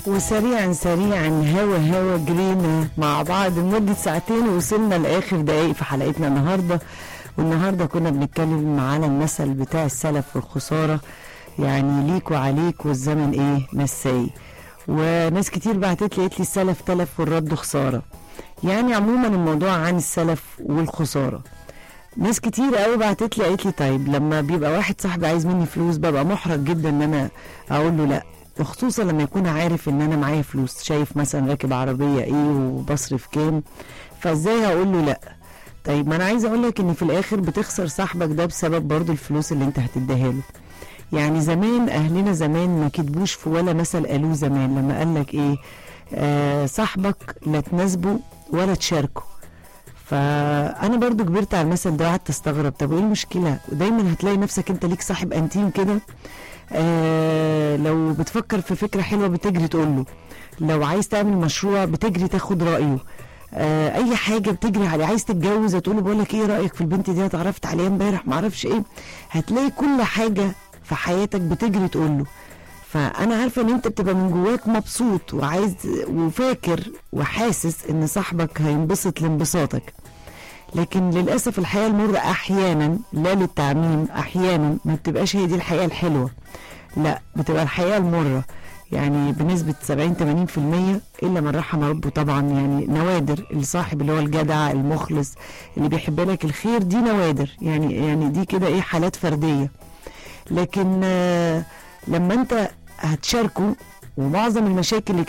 وسريعا سريعا هوا هوا جرينا مع بعض لمدة ساعتين ووصلنا لآخر دقايق في حلقتنا النهاردة والنهاردة كنا بنتكلم على المثل بتاع السلف والخسارة يعني ليك وعليك والزمن ايه نساي وناس كتير بعتت لي قالت لي السلف تلف والرد خسارة يعني عموما الموضوع عن السلف والخسارة ناس كتير قوي بعتت لي قالت لي طيب لما بيبقى واحد صاحبي عايز مني فلوس ببقى محرج جدا ان انا اقول له لا وخصوصا لما يكون عارف ان انا معايا فلوس شايف مثلا راكب عربيه ايه وبصرف كام فازاي هقول له لا طيب ما انا عايزه اقول لك ان في الاخر بتخسر صاحبك ده بسبب برضو الفلوس اللي انت هتديها له يعني زمان اهلنا زمان ما كتبوش في ولا مثل قالوه زمان لما قال لك ايه آه صاحبك لا تناسبه ولا تشاركه فانا برضو كبرت على المثل ده وقعدت استغرب طب ايه المشكله ودايما هتلاقي نفسك انت ليك صاحب انتيم كده آه لو بتفكر في فكره حلوه بتجري تقول له لو عايز تعمل مشروع بتجري تاخد رايه آه اي حاجه بتجري عليه عايز تتجوز هتقول له بقول لك ايه رايك في البنت دي اتعرفت عليها امبارح ما اعرفش ايه هتلاقي كل حاجه في حياتك بتجري تقول له فانا عارفه ان انت بتبقى من جواك مبسوط وعايز وفاكر وحاسس ان صاحبك هينبسط لانبساطك لكن للاسف الحياه المره احيانا لا للتعميم احيانا ما بتبقاش هي دي الحياه الحلوه لا بتبقى الحياه المره يعني بنسبة 70 80% إلا من رحم ربه طبعا يعني نوادر الصاحب اللي هو الجدع المخلص اللي بيحب لك الخير دي نوادر يعني يعني دي كده إيه حالات فردية لكن آه لما أنت هتشاركه ومعظم المشاكل اللي